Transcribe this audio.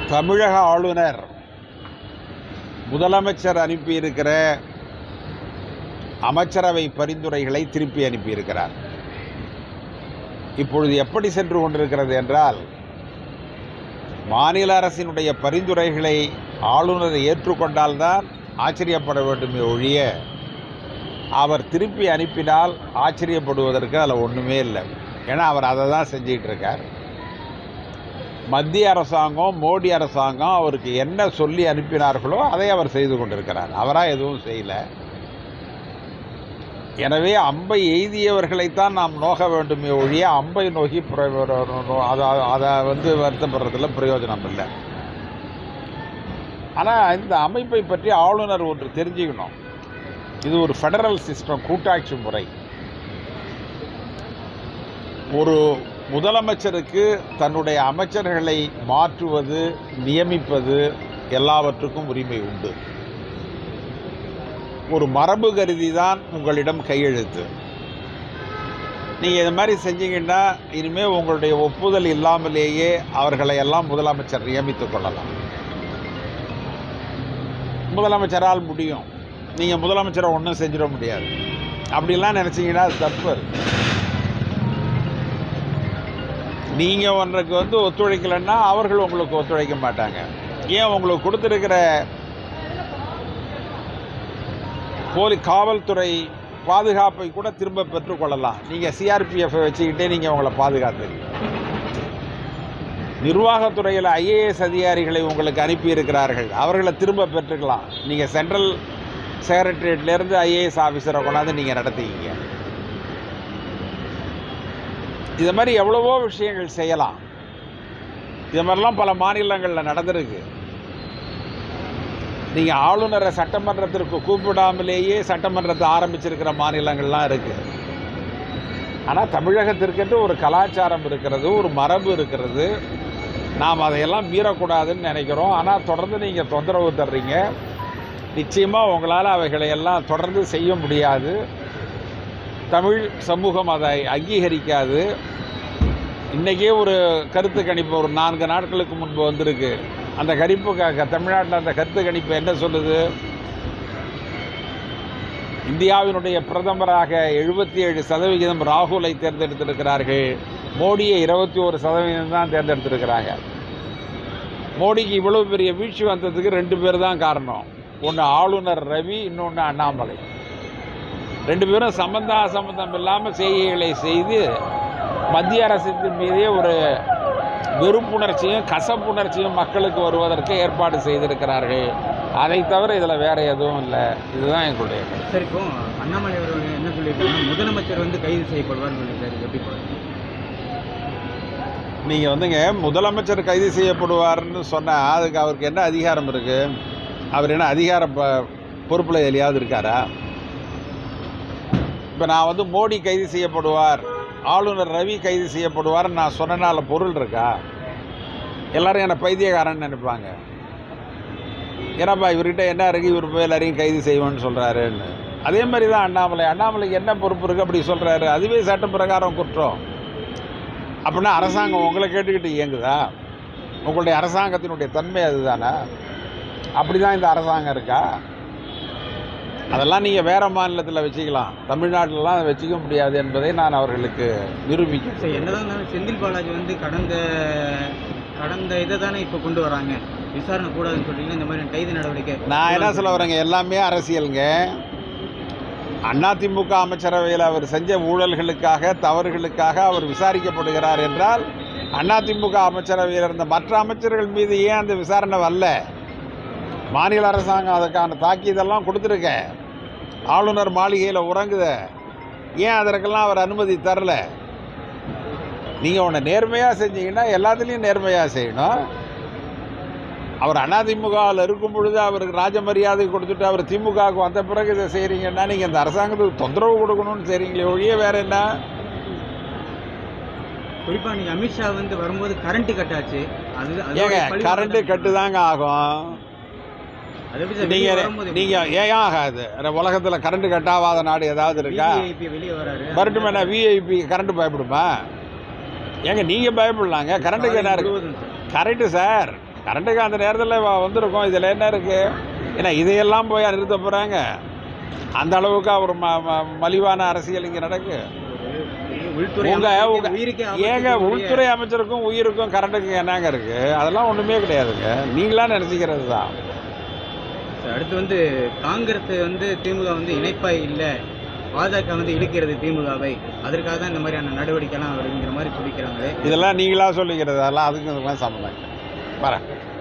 தமிழக ஆளுநர் முதலமைச்சர் அனுப்பியிருக்கிற அமைச்சரவை பரிந்துரைகளை திருப்பி அனுப்பியிருக்கிறார் இப்பொழுது எப்படி சென்று கொண்டிருக்கிறது என்றால் மாநில அரசினுடைய பரிந்துரைகளை ஆளுநர் ஏற்றுக்கொண்டால்தான் ஆச்சரியப்பட வேண்டுமே ஒழிய அவர் திருப்பி அனுப்பினால் ஆச்சரியப்படுவதற்கு அதில் ஒன்றுமே இல்லை ஏன்னா அவர் அதை தான் செஞ்சிகிட்டு இருக்கார் மத்திய அரசாங்கம் மோடி அரசாங்கம் அவருக்கு என்ன சொல்லி அனுப்பினார்களோ அதை அவர் செய்து கொண்டிருக்கிறார் அவராக எதுவும் செய்யலை எனவே அம்பை எய்தியவர்களைத்தான் நாம் நோக வேண்டுமே ஒழிய அம்பை நோக்கி அதை அதை வந்து வருத்தப்படுறதுல பிரயோஜனம் இல்லை ஆனால் இந்த அமைப்பை பற்றி ஆளுநர் ஒன்று தெரிஞ்சுக்கணும் இது ஒரு ஃபெடரல் சிஸ்டம் கூட்டாட்சி முறை ஒரு முதலமைச்சருக்கு தன்னுடைய அமைச்சர்களை மாற்றுவது நியமிப்பது எல்லாவற்றுக்கும் உரிமை உண்டு ஒரு மரபு கருதி தான் உங்களிடம் கையெழுத்து நீங்கள் இது மாதிரி செஞ்சீங்கன்னா இனிமேல் உங்களுடைய ஒப்புதல் இல்லாமலேயே அவர்களை எல்லாம் முதலமைச்சர் நியமித்துக் கொள்ளலாம் முதலமைச்சரால் முடியும் நீங்கள் முதலமைச்சரை ஒன்றும் செஞ்சிட முடியாது அப்படிலாம் நினச்சிங்கன்னா அது தப்பு நீங்கள் ஒன்றுக்கு வந்து ஒத்துழைக்கலைன்னா அவர்கள் உங்களுக்கு ஒத்துழைக்க மாட்டாங்க ஏன் உங்களுக்கு கொடுத்துருக்கிற போலி காவல்துறை பாதுகாப்பை கூட திரும்ப பெற்றுக்கொள்ளலாம் நீங்கள் சிஆர்பிஎஃப்பை வச்சுக்கிட்டே நீங்கள் உங்களை பாதுகாத்துங்க நிர்வாகத்துறையில் ஐஏஎஸ் அதிகாரிகளை உங்களுக்கு அனுப்பியிருக்கிறார்கள் அவர்களை திரும்ப பெற்றுக்கலாம் நீங்கள் சென்ட்ரல் செக்ரட்டரியேட்லேருந்து ஐஏஎஸ் ஆஃபீஸரை கொண்டாந்து நீங்கள் நடத்திக்கிங்க இது மாதிரி எவ்வளவோ விஷயங்கள் செய்யலாம் இது மாதிரிலாம் பல மாநிலங்களில் நடந்திருக்கு நீங்கள் ஆளுநரை சட்டமன்றத்திற்கு கூப்பிடாமலேயே சட்டமன்றத்தை ஆரம்பிச்சிருக்கிற மாநிலங்கள்லாம் இருக்குது ஆனால் தமிழகத்திற்கென்று ஒரு கலாச்சாரம் இருக்கிறது ஒரு மரபு இருக்கிறது நாம் அதையெல்லாம் மீறக்கூடாதுன்னு நினைக்கிறோம் ஆனால் தொடர்ந்து நீங்கள் தொந்தரவு தர்றீங்க நிச்சயமாக உங்களால் அவைகளை எல்லாம் தொடர்ந்து செய்ய முடியாது தமிழ் சமூகம் அதை அங்கீகரிக்காது இன்றைக்கே ஒரு கருத்து கணிப்பு ஒரு நான்கு நாட்களுக்கு முன்பு வந்திருக்கு அந்த கணிப்பு தமிழ்நாட்டில் அந்த கருத்து கணிப்பு என்ன சொல்லுது இந்தியாவினுடைய பிரதமராக எழுபத்தி ஏழு சதவிகிதம் ராகுலை தேர்ந்தெடுத்திருக்கிறார்கள் மோடியை இருபத்தி ஒரு சதவீதம் தான் தேர்ந்தெடுத்திருக்கிறாங்க மோடிக்கு இவ்வளவு பெரிய வீழ்ச்சி வந்ததுக்கு ரெண்டு பேர் தான் காரணம் ஒன்று ஆளுநர் ரவி இன்னொன்று அண்ணாமலை ரெண்டு பேரும் சம்பந்தா சம்பந்தம் இல்லாமல் செய்கைகளை செய்து மத்திய அரசின் மீதே ஒரு வெறுப்புணர்ச்சியும் கசப்புணர்ச்சியும் மக்களுக்கு வருவதற்கு ஏற்பாடு செய்திருக்கிறார்கள் அதை தவிர இதில் வேற எதுவும் இல்லை இதுதான் எங்களுடைய கருத்து. சார் இப்போ அண்ணாமலை அவர்கள் என்ன சொல்லியிருக்காங்கன்னா முதலமைச்சர் வந்து கைது செய்யப்படுவார்னு சொல்லியிருக்காரு எப்படி பார்க்குறீங்க? நீங்கள் வந்துங்க முதலமைச்சர் கைது செய்யப்படுவார்னு சொன்னால் அதுக்கு அவருக்கு என்ன அதிகாரம் இருக்குது அவர் என்ன அதிகார ப பொறுப்பில் எதையாவது இருக்காரா இப்போ நான் வந்து மோடி கைது செய்யப்படுவார் ஆளுநர் ரவி கைது செய்யப்படுவார்னு நான் சொன்னனால பொருள் இருக்கா எல்லாரும் என்னை பைத்தியக்காரன்னு நினைப்பாங்க ஏன்னாப்பா இவர்கிட்ட என்ன இருக்குது இவர் போய் எல்லாரையும் கைது செய்வோன்னு சொல்கிறாருன்னு அதே மாதிரி தான் அண்ணாமலை அண்ணாமலைக்கு என்ன பொறுப்பு இருக்குது அப்படி சொல்கிறாரு அதுவே சட்ட பிரகாரம் குற்றம் அப்படின்னா அரசாங்கம் உங்களை கேட்டுக்கிட்டு இயங்குதா உங்களுடைய அரசாங்கத்தினுடைய தன்மை அதுதானே அப்படி தான் இந்த அரசாங்கம் இருக்கா அதெல்லாம் நீங்கள் வேறு மாநிலத்தில் வச்சுக்கலாம் தமிழ்நாட்டிலலாம் அதை வச்சுக்க முடியாது என்பதை நான் அவர்களுக்கு நிரூபிக்கிறேன் சார் என்னதான் இருந்தாலும் செந்தில் பாலாஜி வந்து கடந்த கடந்த இதை தானே இப்போ கொண்டு வராங்க விசாரணை கூடாதுன்னு சொல்றீங்க இந்த மாதிரி கைது நடவடிக்கை நான் என்ன சொல்ல வரேங்க எல்லாமே அரசியலுங்க அதிமுக அமைச்சரவையில் அவர் செஞ்ச ஊழல்களுக்காக தவறுகளுக்காக அவர் விசாரிக்கப்படுகிறார் என்றால் அதிமுக அமைச்சரவையில் இருந்த மற்ற அமைச்சர்கள் மீது ஏன் அந்த விசாரணை வரல மாநில அரசாங்கம் அதுக்கான தாக்கீதெல்லாம் கொடுத்துருக்க ஆளுநர் மாளிகையில் உறங்குத ஏன் அதற்கெல்லாம் அவர் அனுமதி தரல நீங்கள் ஒன்று நேர்மையாக செஞ்சீங்கன்னா எல்லாத்துலேயும் நேர்மையாக செய்யணும் அவர் அதிமுகவில் இருக்கும் பொழுது அவருக்கு ராஜ மரியாதை கொடுத்துட்டு அவர் திமுகவுக்கு வந்த பிறகு இதை செய்கிறீங்கன்னா நீங்கள் இந்த அரசாங்கத்துக்கு தொந்தரவு கொடுக்கணும்னு செய்கிறீங்களே ஒழிய வேற என்ன குறிப்பா நீங்க அமித்ஷா வந்து வரும்போது கரண்ட் கட் ஆச்சு அது அதோட ஏங்க பழி கரண்ட்டு வாங்க- கட்டு தாங்க ஆகும் அது எப்படி சார் வெளிய நீங்கள் வரும்போது எப்படி? நீங்கள் ஏன் ஆகாது உலகத்தில் கரண்ட் கட்டாவாத நாடு ஏதாவது இருக்கா VVIP வெளிய வராரு வரட்டுமே விஐபி கரண்ட் பயப்படுமா ஏங்க நீங்கள் பயப்படலாங்க கரண்ட்டுக்கு என்ன இருக்கு முழுவதும் சார். கரெக்டு சார் கரண்ட்டுக்கு அந்த நேரத்தில் வந்திருக்கும் இதில் என்ன இருக்குது ஏன்னா இதையெல்லாம் போய் நிறுத்த போகிறாங்க அந்த அளவுக்கு ஒரு ம ம- மலிவான அரசியல் இங்கே நடக்கு உள்துறை உங்க அமைச்சருக்கு உங்க உயிருக்கே ஆபத்து ஏங்க இருக்கக்கூடிய- உள்துறை அமைச்சருக்கும் உயிருக்கும் கரண்ட்டுக்கும் என்னங்க இருக்கு அதெல்லாம் ஒன்றுமே கிடையாதுங்க நீங்களா நினச்சிக்கிறது தான் அடுத்து வந்து காங்கிரஸ் வந்து திமுக வந்து இணைப்பா இல்ல பாஜக வந்து இழுக்கிறது திமுகவை அதற்காக தான் இந்த மாதிரியான நடவடிக்கைலாம் வருங்கிற மாதிரி சொல்லிக்கிறாங்களே இதெல்லாம் நீங்களா சொல்லிக்கிறது அதெல்லாம் அதுக்கு இதுக்கு சம்மந்தம் இல்லை வரேன்